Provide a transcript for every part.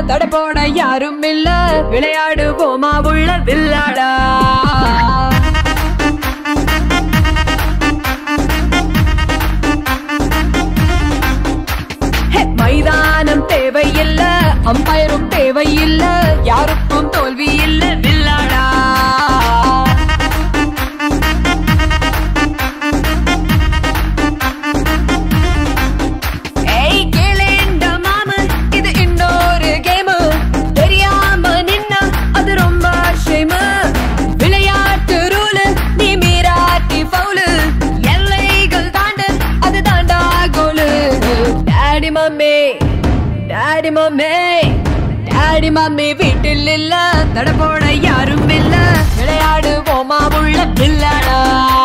தடை போட யாரும் இல்ல விளையாடுவோமா உள்ள வில்லாடா ஹே, மைதானம் தேவையில்ல அம்பயரும் தேவையில்ல யாருக்கும் தோல்வி இல்ல வில்லாடா ஏய் கேளேண்ட மாமு இது இன்னொரு கேம் தெரியாம நின்னா அது ரொம்ப ஷேமு விளையாட்டு ரூலு நீ மீறாட்டி ஃபவுலு எல்லைகள் தாண்டு அது தாண்டா goal daddy mummy daddy mummy daddy mummy வீட்டில் இல்ல தட போட யாரும் இல்ல விளையாடுவோமா உள்ள பிள்ளடா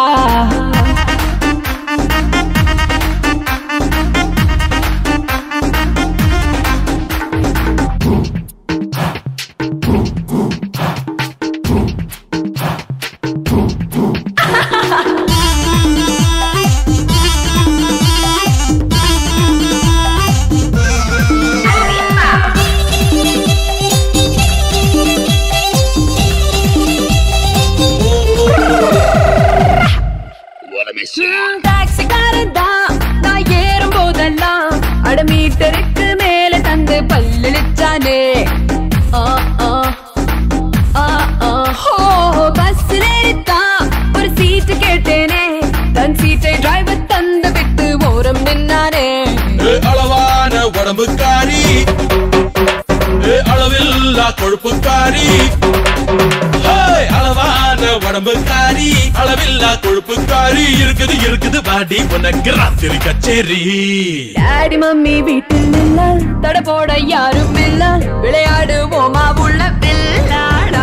டாக்ஸிக்காரன் தான் நான் ஏறும் போதெல்லாம் அட மீட்டருக்கு மேல தந்து பல்லிச்சானே ஆ ஆ ஆ ஆ ஹோ பஸ்ல ஏறித்தான் ஒரு சீட்டு கேட்டேனே தன் சீட்டை டிரைவர் தந்து விட்டு ஓரம் நின்னானே ஏ அளவான உடம்புக்காரி ஏ அளவில்லா கொழுப்புக்காரி ஹேய், அளவான உடம்புக்காரி அளவில்லா கொழுப்புக்காரி இருக்குது இருக்குது பாடி உனக்கு ராத்திரி கச்சேரி டாடி மம்மி வீட்டில் இல்ல தட போட யாரும் இல்ல விளையாடுவோமா உள்ள பில்லாடா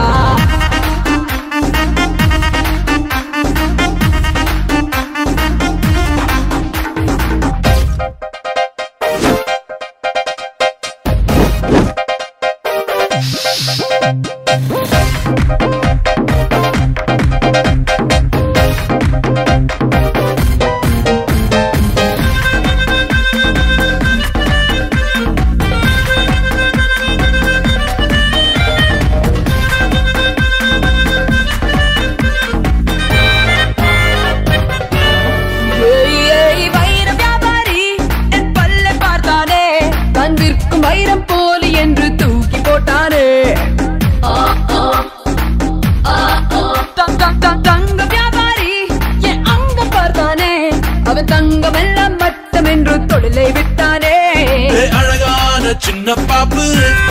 ஏய், ஏய், வைர வியாபாரி என் பல்லை பார்த்தானே தான் விற்கும் வைரம் போலி என்று தூக்கி போட்டானே ஆ, ஆ, ஆ, ஆ. த- த- த- தங்க வியாபாரி என் அங்க பார்த்தானே அவன் தங்கம் எல்லாம் மட்டம் என்று தொழிலை விட்டானே ஏ அழகான சின்ன பாப்பு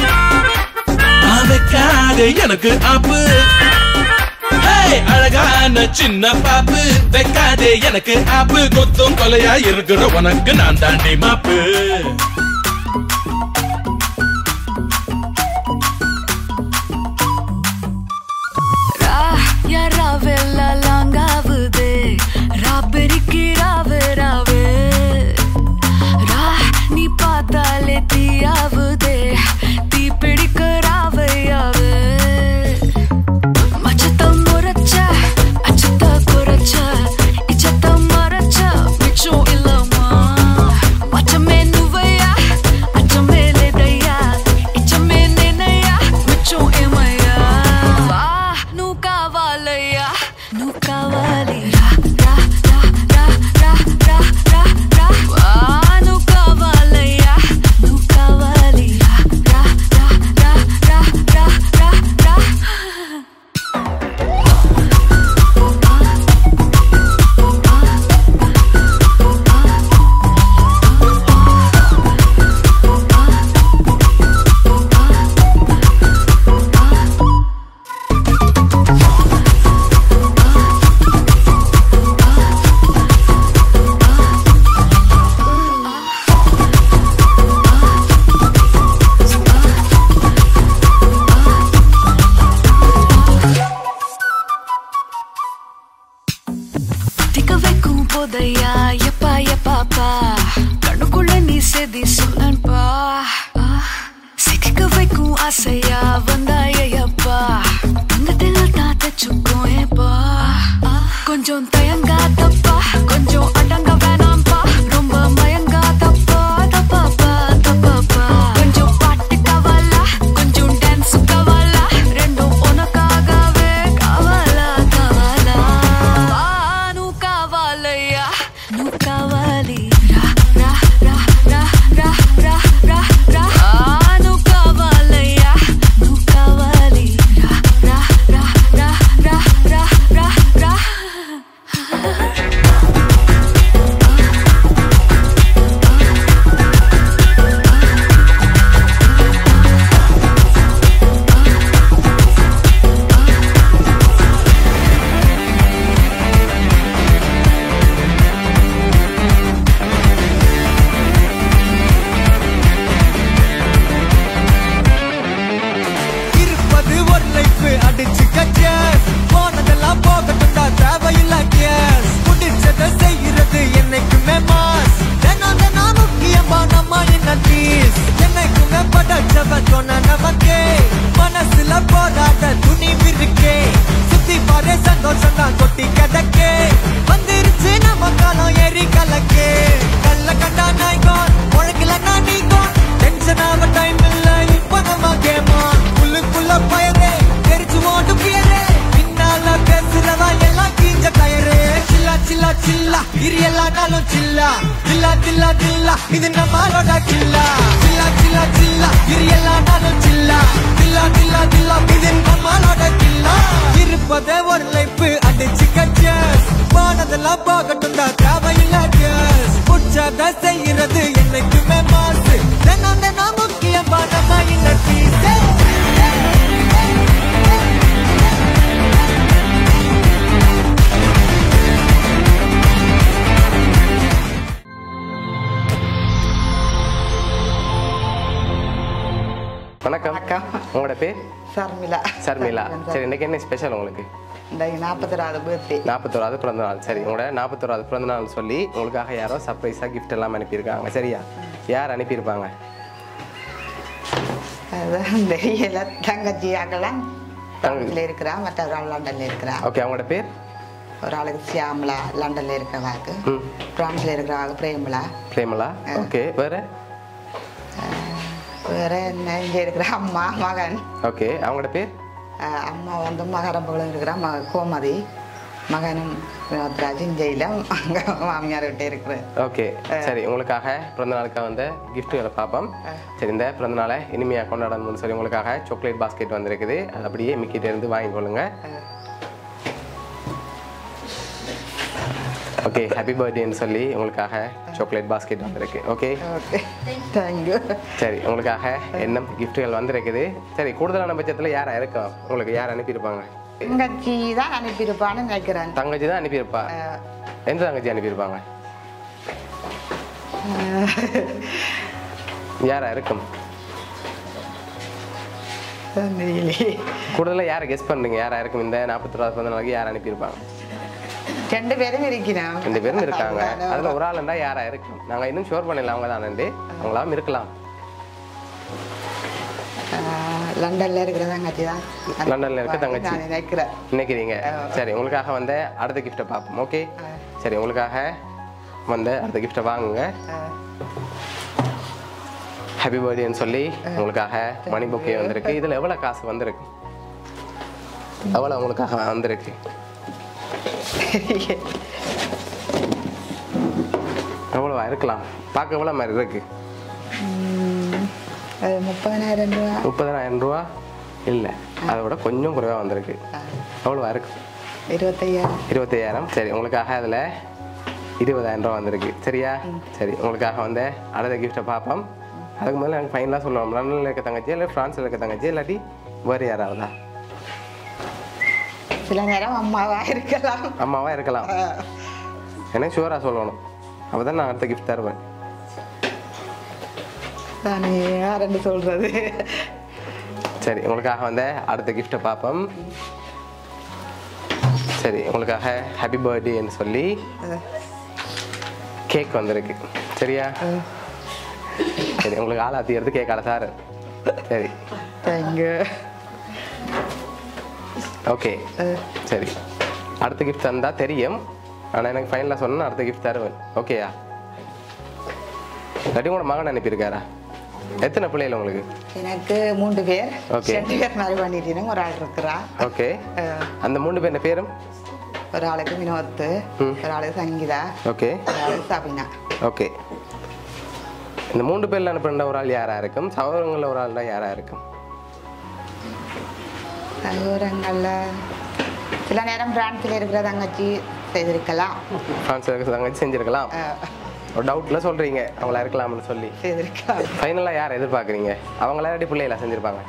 அதுக்காக எனக்கு ஆப்பு ஹேய், அழகான சின்ன பாப்பு வைக்காதே எனக்கு ஆப்பு கொத்தும் கொலையா இருக்கிற உனக்கு நான் தாண்டி மாப்பு ரா யா ராவெல்லா லாங்காவுதே ராபெரிக்கு ராவு ராவு ரா நீ பார்த்தாலே தீயாவுதே தீ பிடிக்க ராவையாவு மச்சத்த முறைச்ச அச்சத்த குறைச்ச இச்சத்த மறைச்ச மிச்சம் இல்லம்மா மச்சமே நுவையா அச்சமே లేదయ్యా ఇచ్చమే నేనయ్యా మిచ్చం ఏమయ్యా వా నువ్వు కావాలయ్యా నువ్వు కావాలి రా రా రా రా రా రా రా వా నువ్వు కావాలయ్యా నువ్వు కావాలి రా రా రా రా రా రా రా రా திக்க வைக்கும் போதையா எப்பா எப்பாப்பா கண்ணுக்குள்ள நீ செதி சொல்லன்பா சிக்க வைக்கும் ஆசையா வந்தாயப்பா தங்கத்தில் தான் தச்சுக்கும் ஏப்பா கொஞ்சம் தயங்காதப்பா கொஞ்சம் அடங்க வேணாம்பா ரொம்ப மயங்காதப்பா தப்பாப்பா தப்பாப்பா கொஞ்சம் பாட்டு கவலை எல்லானாலும் சில்லா சில்லா சில்லா சில்லா இது நம்மளோட கில்லா சில்லா சில்லா சில்லா இது எல்லானாலும் சில்லா சில்லா சில்லா சில்லா இது நம்மளோட கில்லா இருப்பதே ஒரு லைஃப் அடிச்சு கச்சஸ் போனதெல்லாம் போகட்டும் தான் தேவையில்ல கேஸ் புடிச்சத செய்யறது என்னைக்குமே மாசு தினம் தினம் முக்கியமான இந்த பீஸே வணக்கம் வணக்கம். உங்களோட பேர் சர்மிளா சர்மிளா சரி இன்னைக்கு என்ன ஸ்பெஷல் உங்களுக்கு இந்த நாற்பத்தொராது பர்த்டே நாற்பத்தோராது பிறந்த நாள் சரி உங்களோட நாற்பத்தோராது பிறந்த நாள் சொல்லி உங்களுக்காக யாரோ சர்ப்ரைஸாக கிஃப்ட் எல்லாம் அனுப்பியிருக்காங்க சரியா யார் அனுப்பியிருப்பாங்க அதான் தெரியல தங்கச்சி ஆகலாம் டவுன்ல இருக்கிறா மற்ற ஒரு ஆள் லண்டன்ல இருக்கிறா ஓகே அவங்களோட பேர் ஒரு ஆளுக்கு சியாமலா லண்டன்ல இருக்கிறவாக்கு ம் பிரான்ஸ்ல இருக்கிறவாக்கு பிரேமலா பிரேமலா ஓகே வேறு வேற என்ன இங்க இருக்கிற அம்மா மகன் ஓகே அவங்களோட பேர் அஹ் அம்மா வந்து மகரம்பகுளம் இருக்கிறா மக கோமதி மகனும் வினோத்ராஜ் இஞ்சையில அங்க மாமியார் விட்டு இருக்கிறேன் ஓகே சரி உங்களுக்காக பிறந்த நாளுக்காக வந்து கிஃப்ட்டுகளை பார்ப்போம் சரி இந்த பிறந்த நாளை இனிமையாக கொண்டாடணும்னு சொல்லி உங்களுக்காக சாக்லேட் பாஸ்கெட் வந்திருக்குது அது அப்படியே மிக்கிட்ட இருந்து வாங்கிக்கொள்ளுங்க ஓகே ஹாப்பி பர்த்டேன்னு சொல்லி உங்களுக்காக சாக்லேட் பாஸ்கெட் வந்திருக்கு ஓகே ஓகே தேங்க்யூ சரி உங்களுக்காக என்ன கிஃப்ட்டுகள் வந்திருக்குது சரி கூடுதலான பட்சத்தில் யாரா இருக்கா உங்களுக்கு யார் அனுப்பியிருப்பாங்க தங்கச்சி தான் அனுப்பியிருப்பான்னு நினைக்கிறேன் தங்கச்சி தான் அனுப்பியிருப்பா எந்த தங்கச்சி அனுப்பியிருப்பாங்க யாரா இருக்கும் தெரியலையே கூடுதலாக யாரை கெஸ் பண்ணுறீங்க யாரா இருக்கும் இந்த நாற்பத்தி ரூபா பிறந்த நாளைக்கு யார் அனுப்பியிருப்பாங்க ரெண்டு பேரும் இருக்கிறோம் ரெண்டு பேரும் இருக்காங்க அதில் ஒரு ஆளுண்டா யாரா இருக்கும் நாங்கள் இன்னும் ஷோர் பண்ணல அவங்க தானே அவங்களாம் இருக்கலாம் ஆஹ் லண்டன்ல இருக்கிற தங்கச்சி தான் லண்டன்ல இருக்க தங்கச்சி. நான் நினைக்கிறேன் நினைக்கிறீங்க சரி உங்களுக்காக வந்து அடுத்த கிஃப்ட்டை பார்ப்போம் ஓகே சரி உங்களுக்காக வந்து அடுத்த கிஃப்ட்டை வாங்குங்க ஹாப்பி பர்த்டேன்னு சொல்லி உங்களுக்காக மணி புக்கே வந்திருக்கு இதில் எவ்வளோ காசு வந்திருக்கு எவ்வளோ உங்களுக்காக வந்திருக்கு எவ்வளோவா இருக்கலாம் பார்க்க எவ்வளோ மாதிரி இருக்கு உம், அது முப்பதாயிரம் ரூபா முப்பதாயிரம் ரூபா இல்லை அதை விட கொஞ்சம் குறைவாக வந்திருக்கு எவ்வளோவா இருக்கு இருபத்தையாயிரம் இருபத்தையாயிரம் சரி உங்களுக்காக அதில் இருபதாயிரம் ரூபா வந்திருக்கு சரியா சரி உங்களுக்காக வந்து அடுத்த கிஃப்ட்டை பார்ப்போம் அதுக்கு முதல்ல எனக்கு ஃபைனலாக சொல்லுவோம் லண்டனில் இருக்க தங்கச்சி இல்லை ஃப்ரான்ஸில் இருக்க தங்கச்சி இல்லாட்டி வேறு யாராவதா சில நேரம் அம்மாவா இருக்கலாம் அம்மாவா இருக்கலாம் எனக்கு ஷுவராக சொல்லணும் அப்போ தான் நான் அடுத்த கிஃப்ட் தருவேன் நான் யாருன்னு சொல்றது சரி உங்களுக்காக வந்து அடுத்த கிஃப்ட்டை பார்ப்போம் சரி உங்களுக்காக ஹாப்பி பர்த்டேன்னு சொல்லி கேக் வந்திருக்கு சரியா சரி உங்களுக்கு ஆள் ஆத்திக்கிறது கேக் ஆள சார் சரி தேங்க்யூ ஓகே சரி அடுத்த கிஃப்ட் தந்தா தெரியும் ஆனால் எனக்கு ஃபைனலாக சொன்னா அடுத்த கிஃப்ட் தருவேன் ஓகேயா இல்லாட்டி உங்களோட மகன் அனுப்பியிருக்காரா எத்தனை பிள்ளைகள் உங்களுக்கு எனக்கு மூன்று பேர் Okay. ரெண்டு பேர் மாதிரி பண்ணிட்டீங்க ஒரு ஆள் இருக்கிறா ஓகே அஹ், அந்த மூணு பேர் பேரும் ஒரு ஆளுக்கு வினோத்து ம். ஒரு ஆளுக்கு சங்கீதா ஓகே ஒரு ஆளுக்கு சபினா ஓகே இந்த மூன்று பேர்ல அனுப்புகிற ஒரு ஆள் யாரா இருக்கும் சகோதரங்களில் ஒரு ஆள் தான் யாரா இருக்கும் சகோதரங்கள்ல சில நேரம் பிரான்ஸ்ல இருக்கிற தங்கச்சி செய்திருக்கலாம் ஃப்ரான்ஸில் இருக்க தங்கச்சி செஞ்சிருக்கலாம் அஹ், ஒரு டவுட்டில் சொல்கிறீங்க அவங்களா இருக்கலாம்னு சொல்லி செய்திருக்கலாம் ஃபைனலாக யார் எதிர்பார்க்குறீங்க அவங்கள இல்லாட்டி பிள்ளைகளா செஞ்சுருப்பாங்க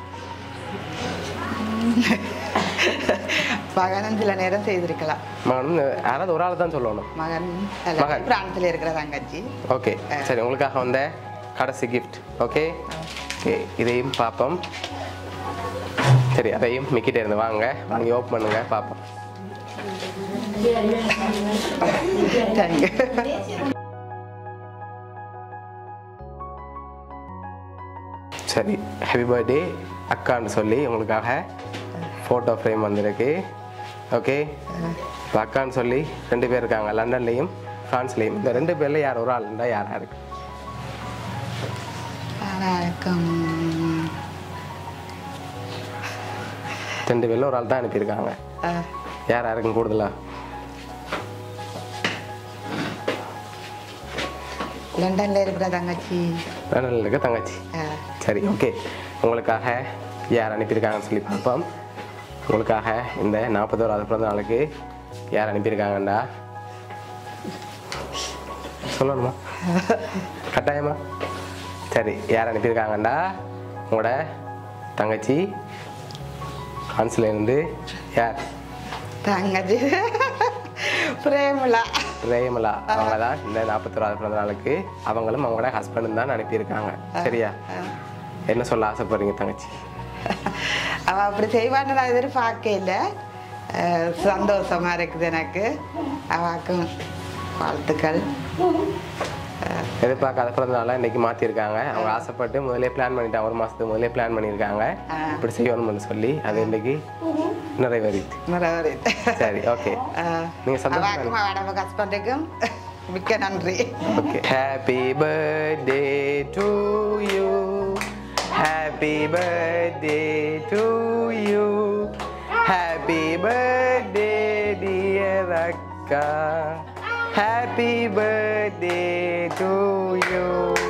மகனும் சில நேரம் செய்திருக்கலாம் மகனும் யாராவது ஒரு ஆள் தான் சொல்லணும் மகன் மகன். பிரான்ஸ்ல இருக்கிற தங்கச்சி ஓகே சரி உங்களுக்காக வந்த கடைசி கிஃப்ட் ஓகே ஓகே இதையும் பார்ப்போம் சரி அதையும் மிக்கிட்டே இருந்து வாங்க வாங்கி ஓப்பன் பண்ணுங்க பார்ப்போம் தேங்க்யூ சரி ஹாப்பி பர்த்டே அக்கான்னு சொல்லி உங்களுக்காக ஃபோட்டோ ஃப்ரேம் வந்திருக்கு ஓகே இப்போ அக்கான்னு சொல்லி ரெண்டு பேர் இருக்காங்க லண்டன்லேயும் ஃப்ரான்ஸ்லேயும் இந்த ரெண்டு பேரில் யார் ஒரு ஆள் இருந்தால் யாராக இருக்கு வணக்கம் ரெண்டு பேரில் ஒரு ஆள் தான் அனுப்பியிருக்காங்க அஹ், யாரா இருக்கும் கூடுதலா லண்டன்ல இருக்கிற தங்கச்சி லண்டனில் இருக்க தங்கச்சி ஆ, சரி ஓகே உங்களுக்காக யார் அனுப்பியிருக்காங்கன்னு சொல்லி பார்ப்போம் உங்களுக்காக இந்த நாற்பத்தோராவது பிறந்த நாளுக்கு யார் அனுப்பியிருக்காங்கண்டா சொல்லணுமா கட்டாயமா சரி யார் அனுப்பியிருக்காங்கண்டா உங்களோட தங்கச்சி இருந்து யார் தங்கச்சி பிரேமலா ரேமலா அவங்க தான் இந்த நாற்பத்தோராவது பிறந்த நாளுக்கு அவங்களும் அவங்களோட ஹஸ்பண்டும் தான் அனுப்பியிருக்காங்க சரியா என்ன சொல்ல ஆசைப்படுறீங்க தங்கச்சி அவ அப்படி செய்வான்னு நான் எதிர்பார்க்க இல்லை சந்தோஷமா இருக்குது எனக்கு அவாக்கும் வாழ்த்துக்கள் எதிர்பார்க்காத பிறந்த நாளாக இன்னைக்கு மாற்றிருக்காங்க அவங்க ஆசைப்பட்டு முதலே பிளான் பண்ணிட்டாங்க ஒரு மாதத்துக்கு முதலே பிளான் பண்ணியிருக்காங்க ஆ. இப்படி செய்யணும்னு சொல்லி அது இன்னைக்கு நிறைவேறிட்டு மறவரி சரி ஓகே நீங்க சந்தோஷமா அவாக்கும் அவட ஹஸ்பண்டுக்கும் மிக்க நன்றி okay happy birthday to you happy birthday to you happy birthday dear அக்கா ஹாப்பி பர்த்டே டு யூ